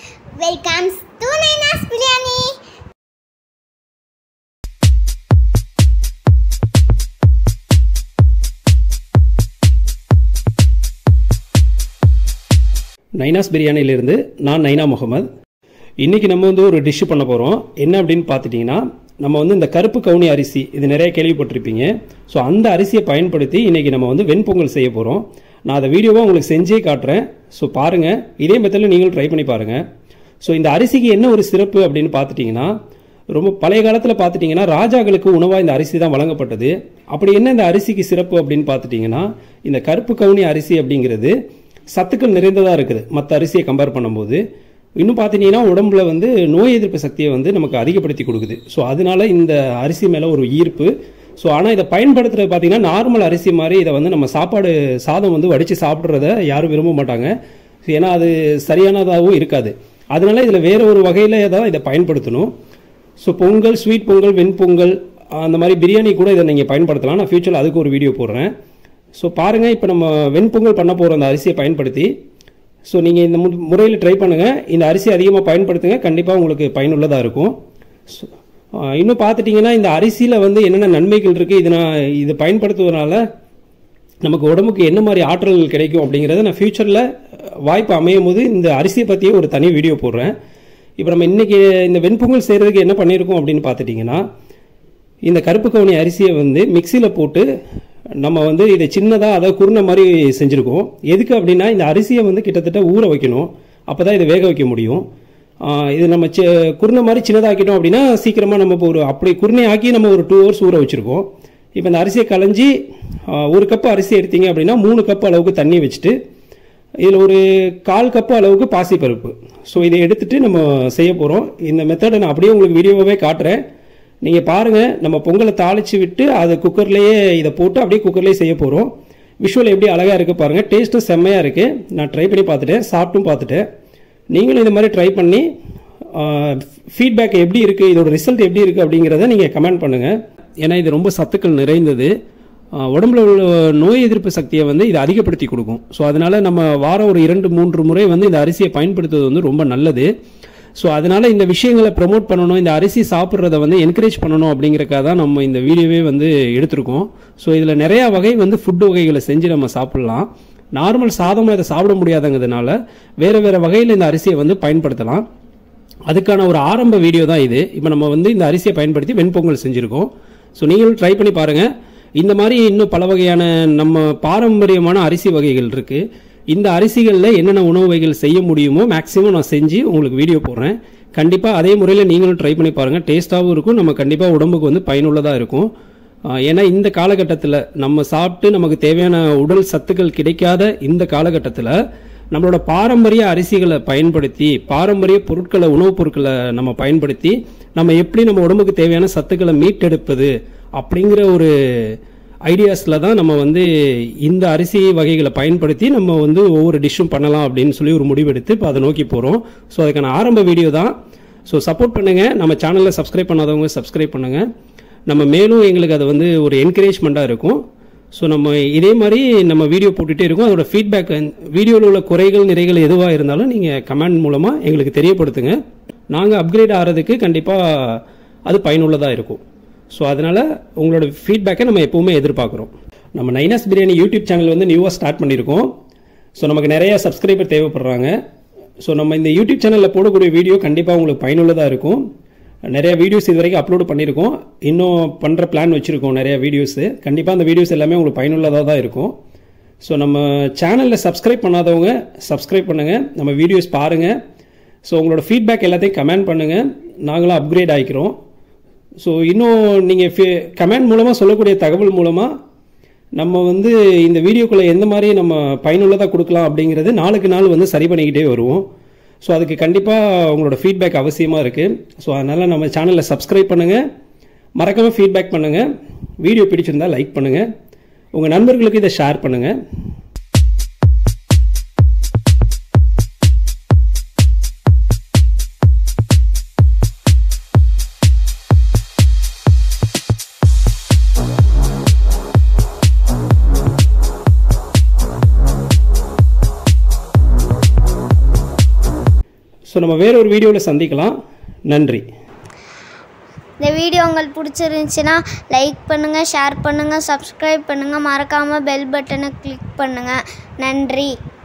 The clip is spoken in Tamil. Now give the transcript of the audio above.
வெல்கம்ஸ் டு நைனாஸ் பிரியாணி நைனாஸ் பிரியாணியிலிருந்து நான் நைனா முகமது இன்றைக்கி நம்ம வந்து ஒரு டிஷ்ஷு பண்ண போகிறோம் என்ன அப்படின்னு பார்த்துட்டிங்கன்னா நம்ம வந்து இந்த கருப்பு கவுனி அரிசி இது நிறைய கேள்விப்பட்டிருப்பீங்க ஸோ அந்த அரிசியை பயன்படுத்தி இன்றைக்கி நம்ம வந்து வெண்பொங்கல் செய்ய போகிறோம் நான் அதை வீடியோவாக உங்களுக்கு செஞ்சே காட்டுறேன் ஸோ பாருங்கள் இதே மெத்தடில் நீங்களும் ட்ரை பண்ணி பாருங்கள் ஸோ இந்த அரிசிக்கு என்ன ஒரு சிறப்பு அப்படின்னு பார்த்துட்டிங்கன்னா ரொம்ப பழைய காலத்தில் பார்த்துட்டிங்கன்னா ராஜாக்களுக்கு உணவாக இந்த அரிசி தான் வழங்கப்பட்டது அப்படி என்ன இந்த அரிசிக்கு சிறப்பு அப்படின்னு பார்த்துட்டிங்கன்னா இந்த கருப்பு கவுனி அரிசி அப்படிங்கிறது சத்துக்கள் நிறைந்ததாக இருக்குது மற்ற அரிசியை கம்பேர் பண்ணும்போது இன்னும் பார்த்தீங்கன்னா உடம்புல வந்து நோய் எதிர்ப்பு சக்தியை வந்து நமக்கு அதிகப்படுத்தி கொடுக்குது ஸோ அதனால இந்த அரிசி மேலே ஒரு ஈர்ப்பு ஸோ ஆனால் இதை பயன்படுத்துறது பார்த்தீங்கன்னா நார்மல் அரிசி மாதிரி இதை வந்து நம்ம சாப்பாடு சாதம் வந்து வடித்து சாப்பிட்றத யாரும் விரும்ப மாட்டாங்க ஏன்னா அது சரியானதாகவும் இருக்காது அதனால இதில் வேற ஒரு வகையில் தான் இதை பயன்படுத்தணும் ஸோ பொங்கல் ஸ்வீட் பொங்கல் வெண்பொங்கல் அந்த மாதிரி பிரியாணி கூட இதை நீங்கள் பயன்படுத்தலாம் நான் ஃபியூச்சரில் அதுக்கு ஒரு வீடியோ போடுறேன் ஸோ பாருங்கள் இப்போ நம்ம வெண்பொங்கல் பண்ண போகிற அந்த அரிசியை பயன்படுத்தி ஸோ நீங்கள் இந்த மு- முறையில் ட்ரை பண்ணுங்கள் இந்த அரிசி அதிகமாக பயன்படுத்துங்க கண்டிப்பாக உங்களுக்கு பயனுள்ளதாக இருக்கும் ஸோ ஆ, இன்னும் பார்த்துட்டிங்கன்னா இந்த அரிசியில் வந்து என்னென்ன நன்மைகள் இருக்குது இது நான் இது பயன்படுத்துவதனால நமக்கு உடம்புக்கு என்ன மாதிரி ஆற்றல் கிடைக்கும் அப்படிங்கிறத நான் ஃப்யூச்சரில் வாய்ப்பு அமையும் போது இந்த அரிசியை பற்றியே ஒரு தனி வீடியோ போடுறேன் இப்போ நம்ம இன்றைக்கி இந்த வெண்பொங்கல் செய்கிறதுக்கு என்ன பண்ணியிருக்கோம் அப்படின்னு பார்த்துட்டிங்கன்னா இந்த கருப்பு கவுனி அரிசியை வந்து மிக்சியில் போட்டு நம்ம வந்து இதை சின்னதாக அதை குருணை மாதிரி செஞ்சுருக்கோம் எதுக்கு அப்படின்னா இந்த அரிசியை வந்து கிட்டத்தட்ட ஊற வைக்கணும் அப்போ தான் இதை வேக வைக்க முடியும் ஆஹ் இது நம்ம சி குருணை மாதிரி சின்னதாக்கிட்டோம் அப்படின்னா சீக்கிரமாக நம்ம இப்போ ஒரு அப்படி குருணை ஆக்கி நம்ம ஒரு டூ ஹவர்ஸ் ஊற வச்சுருக்கோம் இப்போ இந்த அரிசியை களைஞ்சி ஆஹ் ஒரு கப் அரிசி எடுத்தீங்க அப்படின்னா மூணு கப் அளவுக்கு தண்ணி வச்சுட்டு இதில் ஒரு கால் கப்பு அளவுக்கு பாசிப்பருப்பு ஸோ இதை எடுத்துட்டு நம்ம செய்ய போகிறோம் இந்த மெத்தடை நான் அப்படியே உங்களுக்கு வீடியோவாகவே காட்டுறேன் நீங்கள் பாருங்கள் நம்ம பொங்கலை தாளித்து விட்டு அதை குக்கர்லேயே இதை போட்டு அப்படியே குக்கர்லேயே செய்ய போகிறோம் விஷுவல் எப்படி அழகாக இருக்குது பாருங்கள் டேஸ்ட்டும் செம்மையாக இருக்குது நான் ட்ரை பண்ணி பார்த்துட்டேன் சாப்பிட்டும் பார்த்துட்டேன் நீங்களும் இந்த மாதிரி ட்ரை பண்ணி ஃபீட்பேக் எப்படி இருக்குது இதோட ரிசல்ட் எப்படி இருக்குது அப்படிங்கிறத நீங்கள் கமெண்ட் பண்ணுங்கள் ஏன்னா இது ரொம்ப சத்துக்கள் நிறைந்தது ஆஹ் உடம்புல உள்ள நோய் எதிர்ப்பு சக்தியை வந்து இது அதிகப்படுத்தி கொடுக்கும் ஸோ அதனால நம்ம வாரம் ஒரு இரண்டு மூன்று முறை வந்து இந்த அரிசியை பயன்படுத்துவது வந்து ரொம்ப நல்லது ஸோ அதனால இந்த விஷயங்களை ப்ரமோட் பண்ணணும் இந்த அரிசி சாப்பிட்றத வந்து என்கரேஜ் பண்ணணும் அப்படிங்கறக்காக தான் நம்ம இந்த வீடியோவே வந்து எடுத்திருக்கோம் ஸோ இதில் நிறையா வகை வந்து ஃபுட் வகைகளை செஞ்சு நம்ம சாப்பிடலாம் நார்மல் சாதமாக இதை சாப்பிட முடியாதங்கிறதுனால வேறு வேறு வகையில் இந்த அரிசியை வந்து பயன்படுத்தலாம் அதுக்கான ஒரு ஆரம்ப வீடியோ தான் இது இப்போ நம்ம வந்து இந்த அரிசியை பயன்படுத்தி வெண்பொங்கல் செஞ்சுருக்கோம் ஸோ நீங்களும் ட்ரை பண்ணி பாருங்கள் இந்த மாதிரி இன்னும் பல வகையான நம்ம பாரம்பரியமான அரிசி வகைகள் இருக்குது இந்த அரிசிகளில் என்னென்ன உணவு வகைகள் செய்ய முடியுமோ மேக்ஸிமம் நான் செஞ்சு உங்களுக்கு வீடியோ போடுறேன் கண்டிப்பாக அதே முறையில் நீங்களும் ட்ரை பண்ணி பாருங்கள் டேஸ்ட்டாகவும் இருக்கும் நம்ம கண்டிப்பாக உடம்புக்கு வந்து பயனுள்ளதாக இருக்கும் ஆஹ் ஏன்னா இந்த காலகட்டத்தில் நம்ம சாப்பிட்டு நமக்கு தேவையான உடல் சத்துக்கள் கிடைக்காத இந்த காலகட்டத்தில் நம்மளோட பாரம்பரிய அரிசிகளை பயன்படுத்தி பாரம்பரிய பொருட்களை உணவுப் பொருட்களை நம்ம பயன்படுத்தி நம்ம எப்படி நம்ம உடம்புக்கு தேவையான சத்துக்களை மீட்டெடுப்பது அப்படிங்கிற ஒரு ஐடியாஸில் தான் நம்ம வந்து இந்த அரிசி வகைகளை பயன்படுத்தி நம்ம வந்து ஒவ்வொரு டிஷ்ஷும் பண்ணலாம் அப்படின்னு சொல்லி ஒரு முடிவெடுத்து இப்போ அதை நோக்கி போகிறோம் ஸோ அதுக்கான ஆரம்ப வீடியோ தான் ஸோ சப்போர்ட் பண்ணுங்கள் நம்ம சேனலில் சப்ஸ்கிரைப் பண்ணாதவங்க சப்ஸ்கிரைப் பண்ணுங்கள் நம்ம மேலும் எங்களுக்கு அது வந்து ஒரு என்கரேஜ்மெண்ட்டாக இருக்கும் ஸோ நம்ம இதே மாதிரி நம்ம வீடியோ போட்டுகிட்டே இருக்கோம் அதோட ஃபீட்பேக் வீடியோவில் உள்ள குறைகள் நிறைகள் எதுவாக இருந்தாலும் நீங்கள் கமெண்ட் மூலமாக எங்களுக்கு தெரியப்படுத்துங்க நாங்கள் அப்கிரேட் ஆகிறதுக்கு கண்டிப்பாக அது பயனுள்ளதாக இருக்கும் ஸோ அதனால் உங்களோட ஃபீட்பேக்கை நம்ம எப்போவுமே எதிர்பார்க்குறோம் நம்ம நைனாஸ் பிரியாணி யூடியூப் சேனல் வந்து நியூவாக ஸ்டார்ட் பண்ணியிருக்கோம் ஸோ நமக்கு நிறைய சப்ஸ்கிரைபர் தேவைப்படுறாங்க ஸோ நம்ம இந்த யூடியூப் சேனலில் போடக்கூடிய வீடியோ கண்டிப்பாக உங்களுக்கு பயனுள்ளதாக இருக்கும் நிறைய வீடியோஸ் இது வரைக்கும் அப்லோடு பண்ணியிருக்கோம் இன்னும் பண்ணுற பிளான் வச்சுருக்கோம் நிறைய வீடியோஸு கண்டிப்பாக அந்த வீடியோஸ் எல்லாமே உங்களுக்கு பயனுள்ளதாக தான் இருக்கும் ஸோ நம்ம சேனலில் சப்ஸ்கிரைப் பண்ணாதவங்க சப்ஸ்கிரைப் பண்ணுங்கள் நம்ம வீடியோஸ் பாருங்கள் ஸோ உங்களோட ஃபீட்பேக் எல்லாத்தையும் கமெண்ட் பண்ணுங்கள் நாங்களும் அப்கிரேட் ஆகிக்கிறோம் ஸோ இன்னும் நீங்கள் கமெண்ட் மூலமாக சொல்லக்கூடிய தகவல் மூலமாக நம்ம வந்து இந்த வீடியோக்குள்ளே எந்த மாதிரி நம்ம பயனுள்ளதாக கொடுக்கலாம் அப்படிங்கிறது நாளுக்கு நாள் வந்து சரி பண்ணிக்கிட்டே வருவோம் ஸோ அதுக்கு கண்டிப்பாக உங்களோட ஃபீட்பேக் அவசியமாக இருக்குது ஸோ அதனால் நம்ம சேனலில் சப்ஸ்கிரைப் பண்ணுங்கள் மறக்காமல் ஃபீட்பேக் பண்ணுங்கள் வீடியோ பிடிச்சிருந்தா லைக் பண்ணுங்கள் உங்கள் நண்பர்களுக்கு இதை ஷேர் பண்ணுங்கள் ஸோ நம்ம வேற ஒரு வீடியோவில் சந்திக்கலாம் நன்றி இந்த வீடியோ உங்களுக்கு பிடிச்சிருந்துச்சுன்னா லைக் பண்ணுங்கள் ஷேர் பண்ணுங்கள் சப்ஸ்கிரைப் பண்ணுங்கள் மறக்காமல் பெல் பட்டனை கிளிக் பண்ணுங்கள் நன்றி